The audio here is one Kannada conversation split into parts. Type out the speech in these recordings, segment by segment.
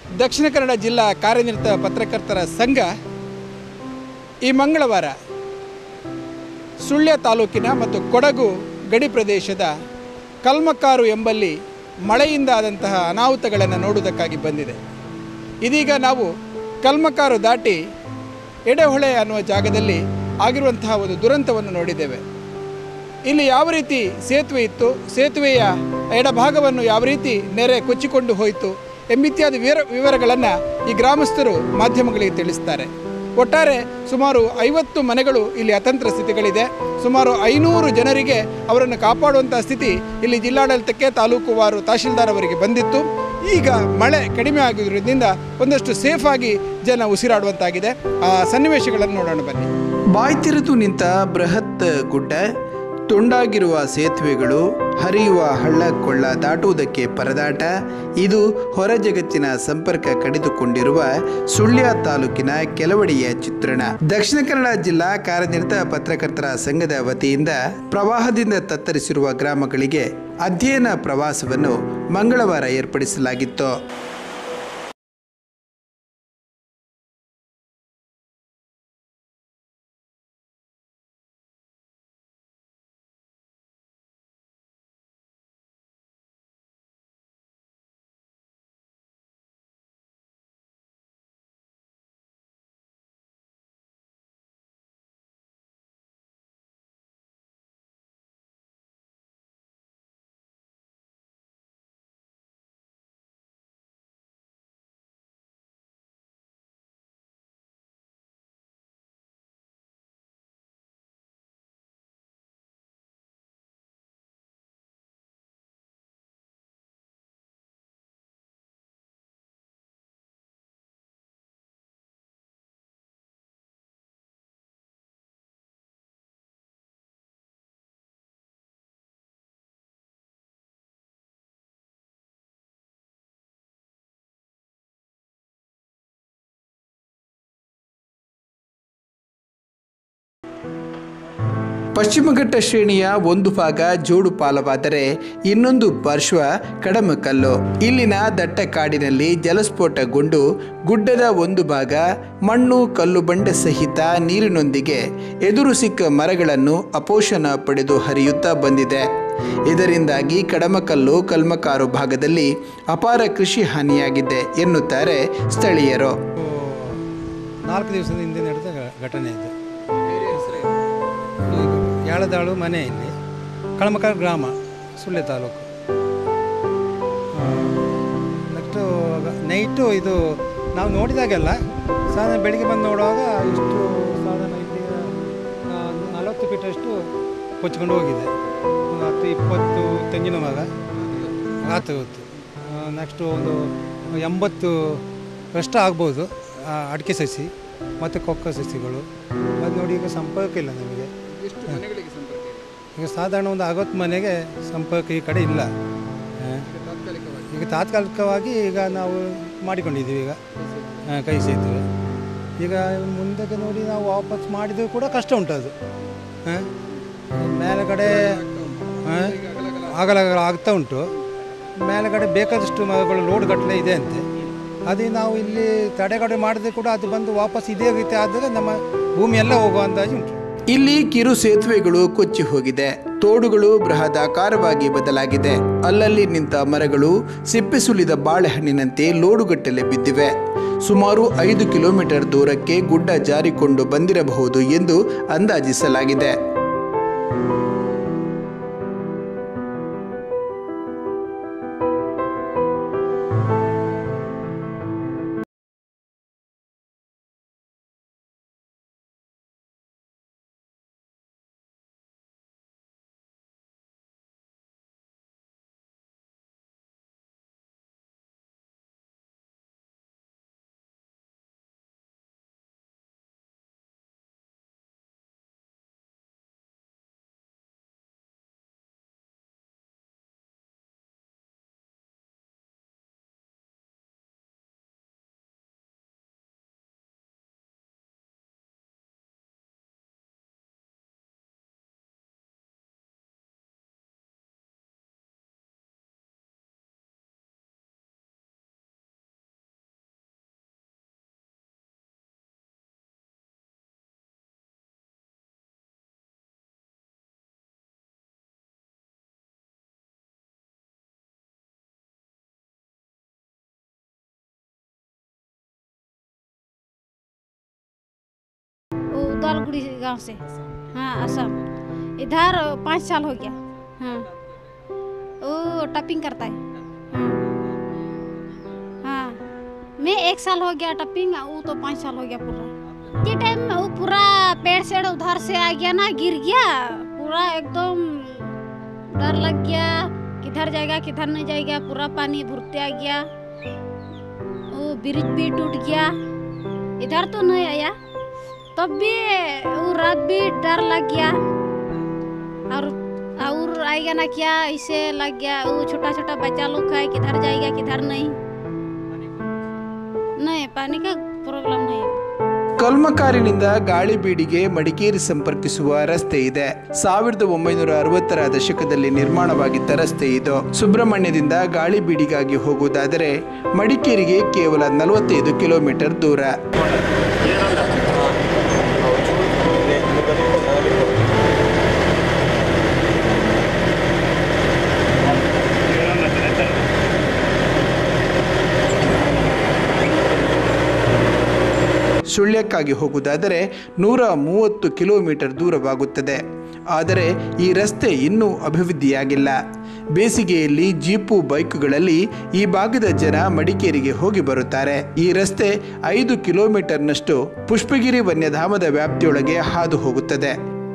ದಕ್ಷಿಣ ಕನ್ನಡ ಜಿಲ್ಲಾ ಕಾರ್ಯನಿರತ ಪತ್ರಕರ್ತರ ಸಂಘ ಈ ಮಂಗಳವಾರ ಸುಳ್ಯ ತಾಲೂಕಿನ ಮತ್ತು ಕೊಡಗು ಗಡಿ ಪ್ರದೇಶದ ಕಲ್ಮಕ್ಕಾರು ಎಂಬಲ್ಲಿ ಮಳೆಯಿಂದ ಆದಂತಹ ಅನಾಹುತಗಳನ್ನು ನೋಡುವುದಕ್ಕಾಗಿ ಬಂದಿದೆ ಇದೀಗ ನಾವು ಕಲ್ಮಕ್ಕಾರು ದಾಟಿ ಎಡೆಹೊಳೆ ಅನ್ನುವ ಜಾಗದಲ್ಲಿ ಆಗಿರುವಂತಹ ಒಂದು ದುರಂತವನ್ನು ನೋಡಿದ್ದೇವೆ ಇಲ್ಲಿ ಯಾವ ರೀತಿ ಸೇತುವೆ ಇತ್ತು ಸೇತುವೆಯ ಎಡಭಾಗವನ್ನು ಯಾವ ರೀತಿ ನೆರೆ ಕೊಚ್ಚಿಕೊಂಡು ಹೋಯಿತು ಎಂಬಿತ್ಯಾದಿ ವಿವರ ವಿವರಗಳನ್ನು ಈ ಗ್ರಾಮಸ್ಥರು ಮಾಧ್ಯಮಗಳಿಗೆ ತಿಳಿಸ್ತಾರೆ ಒಟ್ಟಾರೆ ಸುಮಾರು ಐವತ್ತು ಮನೆಗಳು ಇಲ್ಲಿ ಅತಂತ್ರ ಸ್ಥಿತಿಗಳಿದೆ ಸುಮಾರು ಐನೂರು ಜನರಿಗೆ ಅವರನ್ನು ಕಾಪಾಡುವಂಥ ಸ್ಥಿತಿ ಇಲ್ಲಿ ಜಿಲ್ಲಾಡಳಿತಕ್ಕೆ ತಾಲೂಕುವಾರು ತಹಶೀಲ್ದಾರ್ ಅವರಿಗೆ ಬಂದಿತ್ತು ಈಗ ಮಳೆ ಕಡಿಮೆ ಆಗಿರೋದ್ರಿಂದ ಒಂದಷ್ಟು ಸೇಫಾಗಿ ಜನ ಉಸಿರಾಡುವಂತಾಗಿದೆ ಆ ಸನ್ನಿವೇಶಗಳನ್ನು ನೋಡೋಣ ಬನ್ನಿ ಬಾಯ್ತಿರಿದು ನಿಂತ ಬೃಹತ್ ಗುಡ್ಡ ತುಂಡಾಗಿರುವ ಸೇತುವೆಗಳು ಹರಿಯುವ ಹಳ್ಳ ಕೊಳ್ಳ ದಾಟುವುದಕ್ಕೆ ಪರದಾಟ ಇದು ಹೊರ ಜಗತ್ತಿನ ಸಂಪರ್ಕ ಕಡಿದುಕೊಂಡಿರುವ ಸುಳ್ಯ ತಾಲೂಕಿನ ಕೆಲವಡಿಯ ಚಿತ್ರಣ ದಕ್ಷಿಣ ಕನ್ನಡ ಜಿಲ್ಲಾ ಕಾರ್ಯನಿರತ ಪತ್ರಕರ್ತರ ಸಂಘದ ವತಿಯಿಂದ ಪ್ರವಾಹದಿಂದ ತತ್ತರಿಸಿರುವ ಗ್ರಾಮಗಳಿಗೆ ಅಧ್ಯಯನ ಪ್ರವಾಸವನ್ನು ಮಂಗಳವಾರ ಏರ್ಪಡಿಸಲಾಗಿತ್ತು ಪಶ್ಚಿಮಘಟ್ಟ ಶ್ರೇಣಿಯ ಒಂದು ಭಾಗ ಜೋಡು ಪಾಲವಾದರೆ ಇನ್ನೊಂದು ಪಾರ್ಶ್ವ ಕಡಮಕಲ್ಲು ಇಲ್ಲಿನ ದಟ್ಟ ಕಾಡಿನಲ್ಲಿ ಜಲಸ್ಫೋಟಗೊಂಡು ಗುಡ್ಡದ ಒಂದು ಭಾಗ ಮಣ್ಣು ಕಲ್ಲು ಬಂಡೆ ಸಹಿತ ನೀರಿನೊಂದಿಗೆ ಎದುರು ಸಿಕ್ಕ ಮರಗಳನ್ನು ಅಪೋಷಣ ಪಡೆದು ಹರಿಯುತ್ತಾ ಬಂದಿದೆ ಇದರಿಂದಾಗಿ ಕಡಮಕಲ್ಲು ಕಲ್ಮಕಾರು ಭಾಗದಲ್ಲಿ ಅಪಾರ ಕೃಷಿ ಹಾನಿಯಾಗಿದೆ ಎನ್ನುತ್ತಾರೆ ಸ್ಥಳೀಯರು ನಾಲ್ಕು ದಿವಸದ ಹಿಂದೆ ನಡೆದ ಘ- ಘಟನೆ ಇದು ಇದು ಯಾಳದಾಳು ಮನೆ ಇಲ್ಲಿ ಕಳಮಕಾರ್ ಗ್ರಾಮ ಸುಳ್ಯ ತಾಲೂಕು ನೆಕ್ಸ್ಟು ನೈಟು ಇದು ನಾವು ನೋಡಿದಾಗೆಲ್ಲ ಸಾಧಾರಣ ಬೆಳಿಗ್ಗೆ ಬಂದು ನೋಡುವಾಗ ಇಷ್ಟು ಸಾಧಾರಣ ಇಲ್ಲಿ ಆ, ನಲವತ್ತು ಫೀಟಷ್ಟು ಕೊಚ್ಕೊಂಡು ಹೋಗಿದೆ ಒಂದು ಹತ್ತು ಇಪ್ಪತ್ತು ತೆಂಗಿನ ಮರ ಆತು ಗೊತ್ತು ನೆಕ್ಸ್ಟು ಒಂದು ಎಂಬತ್ತು ಅಷ್ಟು ಆಗ್ಬೋದು ಆ, ಅಡಿಕೆ ಸಸಿ ಮತ್ತು ಕೊಕ್ಕ ಸಸಿಗಳು ಮತ್ತು ನೋಡಿ ಈಗ ಸಂಪರ್ಕ ಇಲ್ಲ ನಮಗೆ ಈಗ ಸಾಧಾರಣ ಒಂದು ಅರವತ್ತು ಮನೆಗೆ ಸಂಪರ್ಕ ಈ ಕಡೆ ಇಲ್ಲ ಆ, ಈಗ ತಾತ್ಕಾಲಿಕವಾಗಿ ಈಗ ನಾವು ಮಾಡಿಕೊಂಡಿದ್ದೀವಿ ಈಗ ಆ, ಕೈ ಸೇತುವೆ ಈಗ ಮುಂದಕ್ಕೆ ನೋಡಿ ನಾವು ವಾಪಸ್ ಮಾಡಿದರೂ ಕೂಡ ಕಷ್ಟ ಉಂಟು ಅದು ಆ, ಮೇಲುಗಡೆ ಆ, ಅಗಲ ಅಗಲ ಆಗ್ತಾ ಉಂಟು ಮೇಲುಗಡೆ ಬೇಕಾದಷ್ಟು ಮರಗಳು ಲೋಡ್ ಗಟ್ಟಲೆ ಇದೆ ಅಂತೆ ಅದೇ ನಾವು ಇಲ್ಲಿ ತಡೆಗಡೆ ಮಾಡಿದ್ರೆ ಕೂಡ ಅದು ಬಂದು ವಾಪಸ್ ಇದೇ ರೀತಿ ಆದರೆ ನಮ್ಮ ಭೂಮಿ ಎಲ್ಲ ಹೋಗುವ ಅಂದಾಜು ಉಂಟು ಇಲ್ಲಿ ಕಿರು ಸೇತುವೆಗಳು ಕೊಚ್ಚಿ ಹೋಗಿದೆ ತೋಡುಗಳು ಬೃಹದಾಕಾರವಾಗಿ ಬದಲಾಗಿದೆ ಅಲ್ಲಲ್ಲಿ ನಿಂತ ಮರಗಳು ಸಿಪ್ಪೆ ಸುಲಿದ ಬಾಳೆಹಣ್ಣಿನಂತೆ ಲೋಡುಗಟ್ಟಲೆ ಬಿದ್ದಿವೆ ಸುಮಾರು ಐದು ಕಿಲೋಮೀಟರ್ ದೂರಕ್ಕೆ ಗುಡ್ಡ ಜಾರಿಕೊಂಡು ಬಂದಿರಬಹುದು ಎಂದು ಅಂದಾಜಿಸಲಾಗಿದೆ ग्वालगुड़ी गांव से हाँ असम इधर पाँच साल हो गया हाँ वो टपिंग करता है हाँ हाँ मैं एक साल हो गया टपिंग वो तो पाँच साल हो गया पूरा ये टाइम वो पूरा पेड़ से उधर से आ गया ना गिर गया पूरा एकदम डर लग गया किधर जाएगा किधर नहीं जाएगा पूरा पानी भरते आ गया वो ब्रिज भी टूट गया इधर तो नहीं आया तब भी वो रात भी डर लग गया और और आएगा ना क्या इसे लग गया वो छोटा छोटा बच्चा लोग है किधर जाएगा किधर नहीं नहीं पानी का प्रॉब्लम नहीं है ಕಲ್ಮಕಾರಿನಿಂದ ಗಾಳಿಬೀಡಿಗೆ ಮಡಿಕೇರಿ ಸಂಪರ್ಕಿಸುವ ರಸ್ತೆ ಇದೆ ಸಾವಿರದ ಒಂಬೈನೂರ ಅರವತ್ತರ ದಶಕದಲ್ಲಿ ನಿರ್ಮಾಣವಾಗಿದ್ದ ರಸ್ತೆ ಇದು ಸುಬ್ರಹ್ಮಣ್ಯದಿಂದ ಗಾಳಿಬೀಡಿಗಾಗಿ ಹೋಗುವುದಾದರೆ ಮಡಿಕೇರಿಗೆ ಕೇವಲ ನಲವತ್ತೈದು ಕಿಲೋಮೀಟರ್ ದೂರ ಸುಳ್ಯಕ್ಕಾಗಿ ಹೋಗುವುದಾದರೆ ನೂರ ಮೂವತ್ತು ಕಿಲೋಮೀಟರ್ ದೂರವಾಗುತ್ತದೆ ಆದರೆ ಈ ರಸ್ತೆ ಇನ್ನೂ ಅಭಿವೃದ್ಧಿಯಾಗಿಲ್ಲ ಬೇಸಿಗೆಯಲ್ಲಿ ಜೀಪು ಬೈಕುಗಳಲ್ಲಿ ಈ ಭಾಗದ ಜನ ಮಡಿಕೇರಿಗೆ ಹೋಗಿ ಬರುತ್ತಾರೆ ಈ ರಸ್ತೆ ಐದು ಕಿಲೋಮೀಟರ್ನಷ್ಟು ಪುಷ್ಪಗಿರಿ ವನ್ಯಧಾಮದ ವ್ಯಾಪ್ತಿಯೊಳಗೆ ಹಾದು ಹೋಗುತ್ತದೆ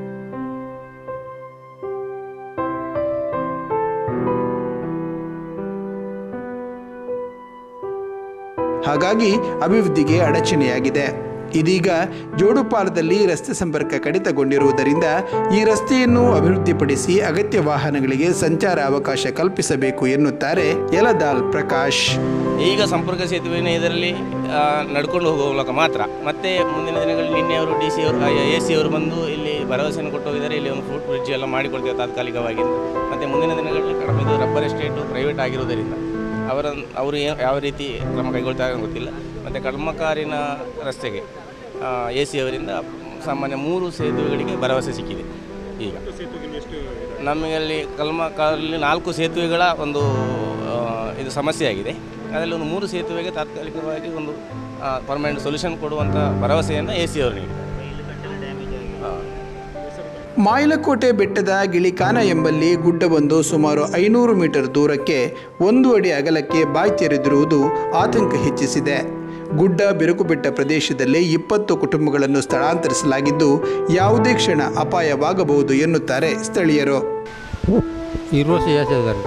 ಹಾಗಾಗಿ ಅಭಿವೃದ್ಧಿಗೆ ಅಡಚಣೆಯಾಗಿದೆ ಇದೀಗ ಜೋಡುಪಾಲದಲ್ಲಿ ರಸ್ತೆ ಸಂಪರ್ಕ ಕಡಿತಗೊಂಡಿರುವುದರಿಂದ ಈ ರಸ್ತೆಯನ್ನು ಅಭಿವೃದ್ಧಿಪಡಿಸಿ ಅಗತ್ಯ ವಾಹನಗಳಿಗೆ ಸಂಚಾರ ಅವಕಾಶ ಕಲ್ಪಿಸಬೇಕು ಎನ್ನುತ್ತಾರೆ ಯಲದಾಲ್ ಪ್ರಕಾಶ್ ಈಗ ಸಂಪರ್ಕ ಸೇತುವೆನ ಇದರಲ್ಲಿ ಆ, ನಡ್ಕೊಂಡು ಹೋಗುವ ಮೂಲಕ ಮಾತ್ರ ಮತ್ತೆ ಮುಂದಿನ ದಿನಗಳಲ್ಲಿ ನಿನ್ನೆ ಅವರು ಡಿ ಸಿ ಅವರು ಎ ಸಿ ಅವರು ಬಂದು ಇಲ್ಲಿ ಭರವಸೆಯನ್ನು ಕೊಟ್ಟು ಹೋಗಿದ್ದಾರೆ ಇಲ್ಲಿ ಒಂದು ಫುಟ್ ಬ್ರಿಡ್ಜ್ ಎಲ್ಲ ಮಾಡಿಕೊಡ್ತೇವೆ ತಾತ್ಕಾಲಿಕವಾಗಿ ಮತ್ತು ಮುಂದಿನ ದಿನಗಳಲ್ಲಿ ಕಡಿಮೆ ಇದು ರಬ್ಬರ್ ಎಸ್ಟೇಟು ಪ್ರೈವೇಟ್ ಆಗಿರುವುದರಿಂದ ಅವರ ಅವರು ಏ- ಯಾವ ರೀತಿ ಕ್ರಮ ಕೈಗೊಳ್ತಾರೆ ಅಂತ ಗೊತ್ತಿಲ್ಲ ಮತ್ತು ಕಡ್ಮಕಾರಿನ ರಸ್ತೆಗೆ ಎ ಸಿ ಅವರಿಂದ ಸಾಮಾನ್ಯ ಮೂರು ಸೇತುವೆಗಳಿಗೆ ಭರವಸೆ ಸಿಕ್ಕಿದೆ ಈಗ ನಮಗೆ ಅಲ್ಲಿ ಕಲ್ಮಕಾರಲ್ಲಿ ನಾಲ್ಕು ಸೇತುವೆಗಳ ಒಂದು ಆ, ಇದು ಸಮಸ್ಯೆ ಆಗಿದೆ ಅದರಲ್ಲಿ ಒಂದು ಮೂರು ಸೇತುವೆಗೆ ತಾತ್ಕಾಲಿಕವಾಗಿ ಒಂದು ಪರ್ಮನೆಂಟ್ ಸೊಲ್ಯೂಷನ್ ಕೊಡುವಂಥ ಭರವಸೆಯನ್ನು ಎ ಸಿ ಅವರು ನೀಡಿದ್ದಾರೆ ಆ. ಮಾಯಲಕೋಟೆ ಬೆಟ್ಟದ ಗಿಳಿಕಾನ ಎಂಬಲ್ಲಿ ಗುಡ್ಡವೊಂದು ಸುಮಾರು ಐನೂರು ಮೀಟರ್ ದೂರಕ್ಕೆ ಒಂದು ಅಡಿ ಅಗಲಕ್ಕೆ ಬಾಯಿ ತೆರೆದಿರುವುದು ಆತಂಕ ಹೆಚ್ಚಿಸಿದೆ ಗುಡ್ಡ ಬಿರುಕು ಬಿಟ್ಟ ಪ್ರದೇಶದಲ್ಲಿ ಇಪ್ಪತ್ತು ಕುಟುಂಬಗಳನ್ನು ಸ್ಥಳಾಂತರಿಸಲಾಗಿದ್ದು ಯಾವುದೇ ಕ್ಷಣ ಅಪಾಯವಾಗಬಹುದು ಎನ್ನುತ್ತಾರೆ ಸ್ಥಳೀಯರು ಇರುವ చేసేదారు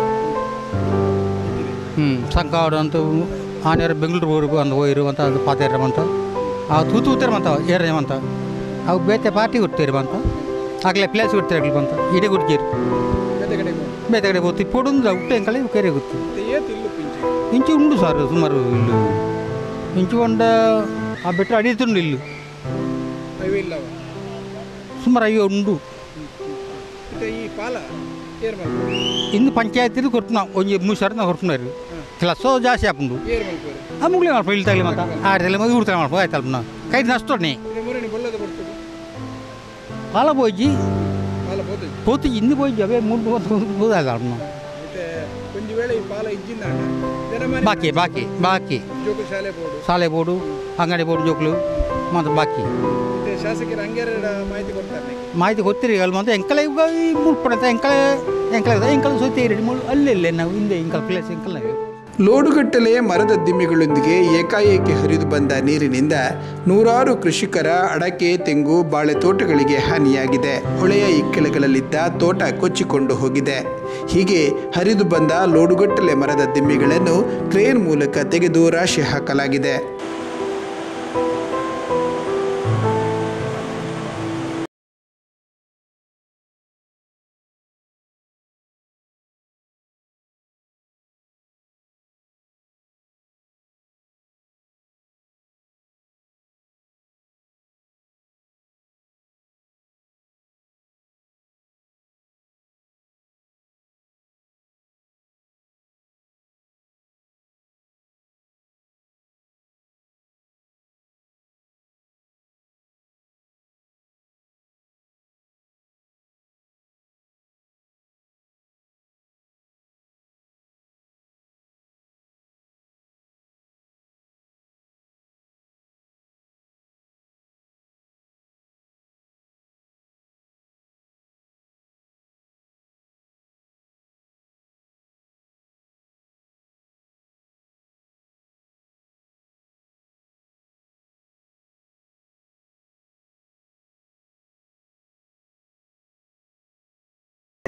ಸಂಕಾವಡ ಅಂತ ಆನೆರ ಬೆಂಗಳೂರುವರೆಗೂ ಅಂತ ಹೋಗಿರು ಅಂತ ಅದು ಪಾತೇರಮಂತ ಆ ತೂತು ಉತ್ತರಮಂತ ಏರಮಂತ ಅವು ಬೇತೆ ಪಾರ್ಟಿ ಕೊಡ್ತೀರಮಂತ ಆಗಲೇ ಪ್ಲೇಸ್ ಕೊಡ್ತೀರ ಬಂತ ಇಡೀ ಕೊಡ್ತೀರಿ ಬೇತೆ ಕಡೆ ಗೊತ್ತಿ పొడుంది ఉట్టే ఇంకా కేరే గుర్తు ఇంచు ఉండు సార్ సుమారు ఇల్లు ఇంచు వండ ఆ బెట్ట అడుగుతుండు ఇల్లు సుమారు అయ్యో ఉండు ಈ ಪಾಲ ಇನ್ನು ಪಂಚಾಯತಿದು ಕೊಡ್తున్నాం ಒಂಜಿ ಮೂರು ಸಾವಿರ ನಾವು ಕೊಡ್తున్నారు ಕ್ಲಾಸೋ ಜಾಸ್ತಿ ಹಾಕೊಂಡು ಅಮ್ಮಗಳೇ ಮಾಡ್ಕೊಂಡು ಇಲ್ಲಿ ತಗಲಿ ಮತ್ತ ಆಡ್ದಲ್ಲಿ ಮಗ ಇವ್ರು ಮಾಡ್ಕೊ ಆಯ್ತಲ್ಲ ನಾ ಕೈ ನಷ್ಟೋನೆ ಪಾಲ పోయి పోతే ఇన్ని పోయి అవే మూడు పోదాం ಒಂದು ವೇಳೆ ಈ ಪಾಲ ಇದ್ದಿಂದ ಬಾಕಿ ಬಾಕಿ ಬಾಕಿ ಜೋಕು ಶಾಲೆ ಬೋರ್ಡು ಶಾಲೆ ಬೋರ್ಡು ಅಂಗಡಿ ಬೋರ್ಡು ಜೋಕ್ಲು ಮತ್ತು ಬಾಕಿ ಮತ್ತೆ ಶಾಸಕರ ಹಂಗೇರ ಮಾಹಿತಿ ಕೊಡ್ತಾರೆ ಮಾಹಿತಿ ಗೊತ್ತಿರಿ ಅಲ್ಲಿ ಮತ್ತೆ ಎಂಕಲ ಈಗ ಈ ಮುಳ್ಪಡಂತ ಎಂಕಲ ಎಂಕಲ ಎಂಕಲ ಸೋತಿ ಎರಡು ಮೂರು ಅಲ್ಲೇ ನಾವು ಹಿಂದೆ ಎಂಕಲ ಪ್ಲೇಸ್ ಎಂಕಲ ಲೋಡುಗಟ್ಟಲೆ ಮರದ ದಿಮ್ಮಿಗಳೊಂದಿಗೆ ಏಕಾಏಕಿ ಹರಿದು ಬಂದ ನೀರಿನಿಂದ ನೂರಾರು ಕೃಷಿಕರ ಅಡಕೆ ತೆಂಗು ಬಾಳೆ ತೋಟಗಳಿಗೆ ಹಾನಿಯಾಗಿದೆ ಹೊಳೆಯ ಇಕ್ಕೆಲಗಳಲ್ಲಿದ್ದ ತೋಟ ಕೊಚ್ಚಿಕೊಂಡು ಹೋಗಿದೆ ಹೀಗೆ ಹರಿದು ಬಂದ ಲೋಡುಗಟ್ಟಲೆ ಮರದ ದಿಮ್ಮಿಗಳನ್ನು ಕ್ರೇನ್ ಮೂಲಕ ತೆಗೆದು ರಾಶಿ ಹಾಕಲಾಗಿದೆ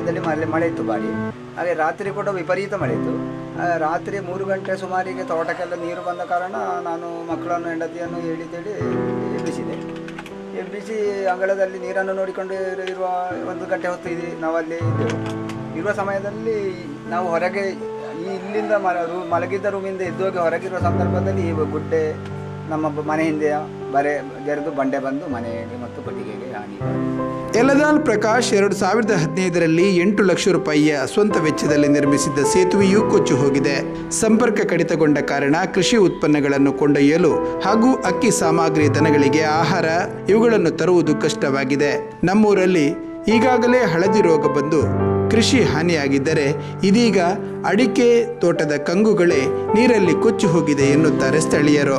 ಸಮಯದಲ್ಲಿ ಮಳೆ ಮಳೆ ಇತ್ತು ಬಾರಿ ಹಾಗೆ ರಾತ್ರಿ ಕೂಡ ವಿಪರೀತ ಮಳೆ ಇತ್ತು ಆ, ರಾತ್ರಿ ಮೂರು ಗಂಟೆ ಸುಮಾರಿಗೆ ತೋಟಕ್ಕೆಲ್ಲ ನೀರು ಬಂದ ಕಾರಣ ನಾನು ಮಕ್ಕಳನ್ನು ಹೆಂಡತಿಯನ್ನು ಹೇಳಿ ತೇಳಿ ಎಬ್ಬಿಸಿದೆ ಎಬ್ಬಿಸಿ ಅಂಗಳದಲ್ಲಿ ನೀರನ್ನು ನೋಡಿಕೊಂಡು ಇರು- ಇರುವ ಒಂದು ಗಂಟೆ ಹೊತ್ತು ಇದೆ ನಾವಲ್ಲಿ ಇದ್ದೆವು ಇರುವ ಸಮಯದಲ್ಲಿ ನಾವು ಹೊರಗೆ ಈ ಇಲ್ಲಿಂದ ಮ ರೂ ಮಲಗಿದ್ದ ರೂಮಿಂದ ಎದ್ದೋಗಿ ಹೊರಗಿರುವ ಸಂದರ್ಭದಲ್ಲಿ ಈ ಗುಡ್ಡೆ ನಮ್ಮ ಬ- ಮನೆ ಹಿಂದೆ ಬರೆ ಜರಿದು ಬಂಡೆ ಬಂದು ಮನೆಗೆ ಮತ್ತು ಕೊಟ್ಟಿಗೆಗೆ ಹಾನಿ ಎಲದಾಲ್ ಪ್ರಕಾಶ್ ಎರಡು ಸಾವಿರದ ಹದಿನೈದರಲ್ಲಿ ಎಂಟು ಲಕ್ಷ ರೂಪಾಯಿಯ ಸ್ವಂತ ವೆಚ್ಚದಲ್ಲಿ ನಿರ್ಮಿಸಿದ್ದ ಸೇತುವೆಯೂ ಕೊಚ್ಚಿ ಹೋಗಿದೆ ಸಂಪರ್ಕ ಕಡಿತಗೊಂಡ ಕಾರಣ ಕೃಷಿ ಉತ್ಪನ್ನಗಳನ್ನು ಕೊಂಡೊಯ್ಯಲು ಹಾಗೂ ಅಕ್ಕಿ ಸಾಮಗ್ರಿ ದನಗಳಿಗೆ ಆಹಾರ ಇವುಗಳನ್ನು ತರುವುದು ಕಷ್ಟವಾಗಿದೆ ನಮ್ಮೂರಲ್ಲಿ ಈಗಾಗಲೇ ಹಳದಿ ರೋಗ ಬಂದು ಕೃಷಿ ಹಾನಿಯಾಗಿದ್ದರೆ ಇದೀಗ ಅಡಿಕೆ ತೋಟದ ಕಂಗುಗಳೇ ನೀರಲ್ಲಿ ಕೊಚ್ಚಿ ಹೋಗಿದೆ ಎನ್ನುತ್ತಾರೆ ಸ್ಥಳೀಯರು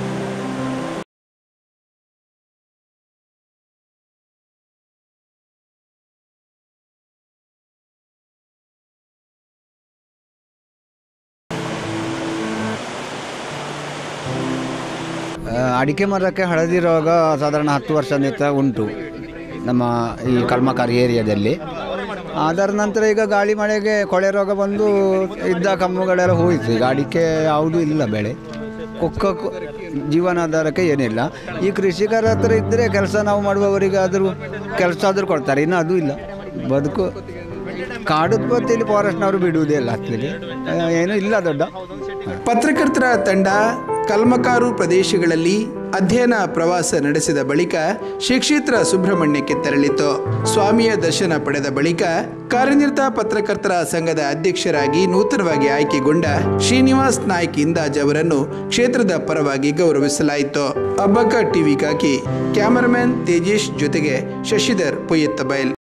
ಆ, ಅಡಿಕೆ ಮರಕ್ಕೆ ಹಳದಿ ರೋಗ ಸಾಧಾರಣ ಹತ್ತು ವರ್ಷದಿಂದ ಉಂಟು ನಮ್ಮ ಈ ಕಲ್ಮಕಾರಿ ಏರಿಯಾದಲ್ಲಿ ಅದರ ನಂತರ ಈಗ ಗಾಳಿ ಮಳೆಗೆ ಕೊಳೆ ರೋಗ ಬಂದು ಇದ್ದ ಕಮ್ಮುಗಳೆಲ್ಲ ಹೋಯಿತು ಈಗ ಅಡಿಕೆ ಯಾವುದೂ ಇಲ್ಲ ಬೆಳೆ ಕೊಕ್ಕ ಕೊ- ಜೀವನಾಧಾರಕ್ಕೆ ಏನಿಲ್ಲ ಈ ಕೃಷಿಕರ ಹತ್ರ ಇದ್ದರೆ ಕೆಲಸ ನಾವು ಮಾಡುವವರಿಗಾದರೂ ಕೆಲಸ ಆದರೂ ಕೊಡ್ತಾರೆ ಇನ್ನು ಅದು ಇಲ್ಲ ಬದುಕು ಕಾಡು ಇಲ್ಲಿ ಫಾರೆಸ್ಟ್ನವರು ಬಿಡುವುದೇ ಇಲ್ಲ ಹತ್ತಲಿಕ್ಕೆ ಏನೂ ಇಲ್ಲ ದೊಡ್ಡ ಪತ್ರಕರ್ತರ ತಂಡ ಕಲ್ಮಕಾರು ಪ್ರದೇಶಗಳಲ್ಲಿ ಅಧ್ಯಯನ ಪ್ರವಾಸ ನಡೆಸಿದ ಬಳಿಕ ಶ್ರೀ ಕ್ಷೇತ್ರ ಸುಬ್ರಹ್ಮಣ್ಯಕ್ಕೆ ತೆರಳಿತು ಸ್ವಾಮಿಯ ದರ್ಶನ ಪಡೆದ ಬಳಿಕ ಕಾರ್ಯನಿರತ ಪತ್ರಕರ್ತರ ಸಂಘದ ಅಧ್ಯಕ್ಷರಾಗಿ ನೂತನವಾಗಿ ಆಯ್ಕೆಗೊಂಡ ಶ್ರೀನಿವಾಸ್ ನಾಯ್ಕ್ ಇಂದಾಜ್ ಅವರನ್ನು ಕ್ಷೇತ್ರದ ಪರವಾಗಿ ಗೌರವಿಸಲಾಯಿತು ಅಬ್ಬಕ್ಕ ಟಿವಿಗಾಗಿ ಕ್ಯಾಮರಾಮನ್ ತೇಜೇಶ್ ಜೊತೆಗೆ ಶಶಿಧರ್ ಪೊಯ್ಯತ್ತ ಬಯಲ್